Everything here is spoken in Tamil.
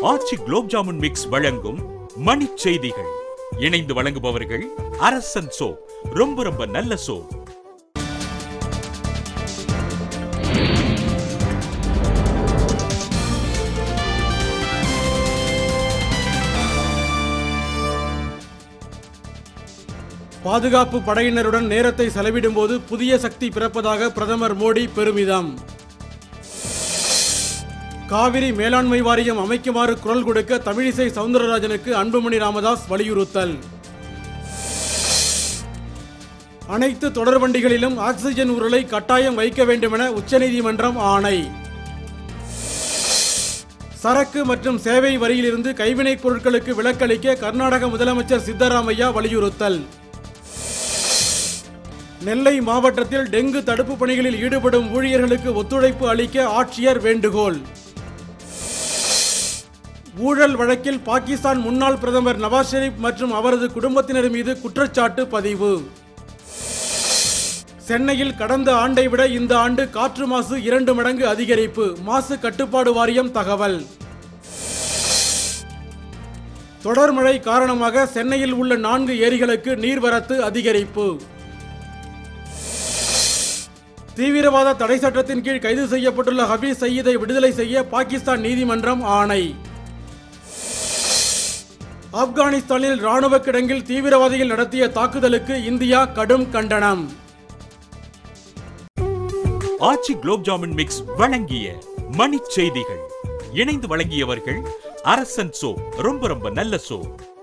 ஆச்சி குலோப் ஜாமுன் மிக்ஸ் வழங்கும் மணிச் செய்திகள் இணைந்து வழங்குபவர்கள் அரசன் சோ ரொம்ப ரொம்ப நல்ல சோ பாதுகாப்பு படையினருடன் நேரத்தை செலவிடும்போது புதிய சக்தி பிறப்பதாக பிரதமர் மோடி பெருமிதம் காவிரி மேலாண்மை வாரியம் அமைக்குமாறு குரல் கொடுக்க தமிழிசை சவுந்தரராஜனுக்கு அன்புமணி ராமதாஸ் வலியுறுத்தல் அனைத்து தொடர் வண்டிகளிலும் ஆக்சிஜன் உருளை கட்டாயம் வைக்க வேண்டுமென உச்சநீதிமன்றம் ஆணை சரக்கு மற்றும் சேவை வரியிலிருந்து கைவினைப் பொருட்களுக்கு விலக்களிக்க கர்நாடக முதலமைச்சர் சித்தராமையா வலியுறுத்தல் நெல்லை மாவட்டத்தில் டெங்கு தடுப்பு பணிகளில் ஈடுபடும் ஊழியர்களுக்கு ஒத்துழைப்பு அளிக்க ஆட்சியர் வேண்டுகோள் ஊழல் வழக்கில் பாகிஸ்தான் முன்னாள் பிரதமர் நவாஸ் ஷெரீப் மற்றும் அவரது குடும்பத்தினர் மீது குற்றச்சாட்டு பதிவு சென்னையில் கடந்த ஆண்டை விட இந்த ஆண்டு காற்று மாசு இரண்டு மடங்கு அதிகரிப்பு மாசு கட்டுப்பாடு வாரியம் தகவல் தொடர் மழை காரணமாக சென்னையில் உள்ள நான்கு ஏரிகளுக்கு நீர்வரத்து அதிகரிப்பு தீவிரவாத தடை சட்டத்தின் கீழ் கைது செய்யப்பட்டுள்ள ஹபீஸ் சயீதை விடுதலை செய்ய பாகிஸ்தான் நீதிமன்றம் ஆணை ஆப்கானிஸ்தானில் ராணுவ கிடங்கில் தீவிரவாதிகள் நடத்திய தாக்குதலுக்கு இந்தியா கடும் கண்டனம் ஆச்சி குலோப் ஜாமுன் மிக்ஸ் வழங்கிய மணிச் செய்திகள் இணைந்து வழங்கியவர்கள் அரசன் சோ ரொம்ப ரொம்ப நல்ல சோ